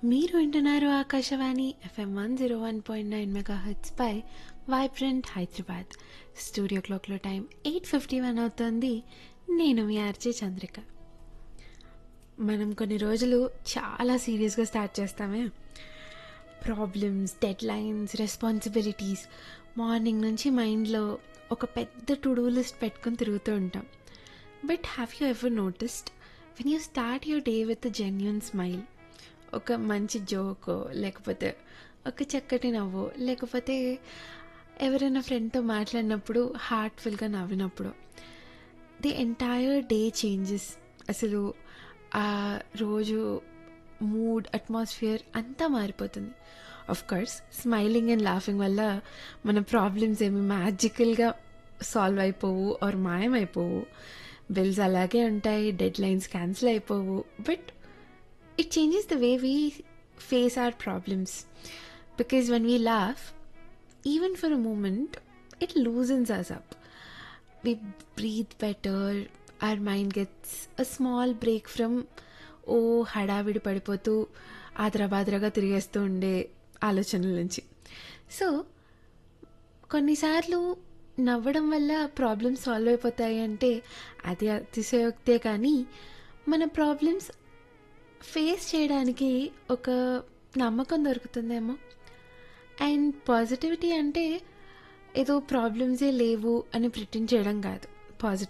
మీరు వింటున్నారు Akashvani FM one zero one point nine mega hertz పై వైబ్రెంట్ హైదరాబాద్ స్టూడియో క్లాక్లో టైం ఎయిట్ ఫిఫ్టీ వన్ అవుతుంది నేను మీ ఆర్జే చంద్రిక మనం కొన్ని రోజులు చాలా సీరియస్గా స్టార్ట్ చేస్తామే problems deadlines responsibilities morning నుంచి మైండ్లో ఒక పెద్ద టు డూ లిస్ట్ పెట్టుకొని తిరుగుతూ ఉంటాం but have you ever noticed when you start your day with genuine smile ఒక మంచి జోకో లేకపోతే ఒక చక్కటి నవ్వు లేకపోతే ఎవరైనా ఫ్రెండ్తో మాట్లాడినప్పుడు హార్ట్ఫుల్గా నవ్వినప్పుడు ది ఎంటైర్ డే చేంజెస్ అసలు ఆ రోజు మూడ్ అట్మాస్ఫియర్ అంతా మారిపోతుంది of course smiling and laughing వల్ల మన ప్రాబ్లమ్స్ ఏమి మ్యాజికల్గా సాల్వ్ అయిపోవు ఆర్ మాయమైపోవు బిల్స్ అలాగే ఉంటాయి డెడ్ లైన్స్ క్యాన్సిల్ అయిపోవు but it changes the way we face our problems because when we laugh even for a moment, it loosens us up. We breathe better, our mind gets a small break from ఓ హడావిడి పడిపోతూ ఆదరాబాదరాగా తిరిగేస్తూ ఉండే ఆలోచనల నుంచి so కొన్నిసార్లు నవ్వడం వల్ల problems solve అయిపోతాయి అంటే అది అతిశయోక్తే కానీ మన ప్రాబ్లమ్స్ ఫేస్ చేయడానికి ఒక నమ్మకం దొరుకుతుందేమో అండ్ పాజిటివిటీ అంటే ఏదో ప్రాబ్లమ్సే లేవు అని ప్రిటెండ్ చేయడం కాదు పాజిటివ్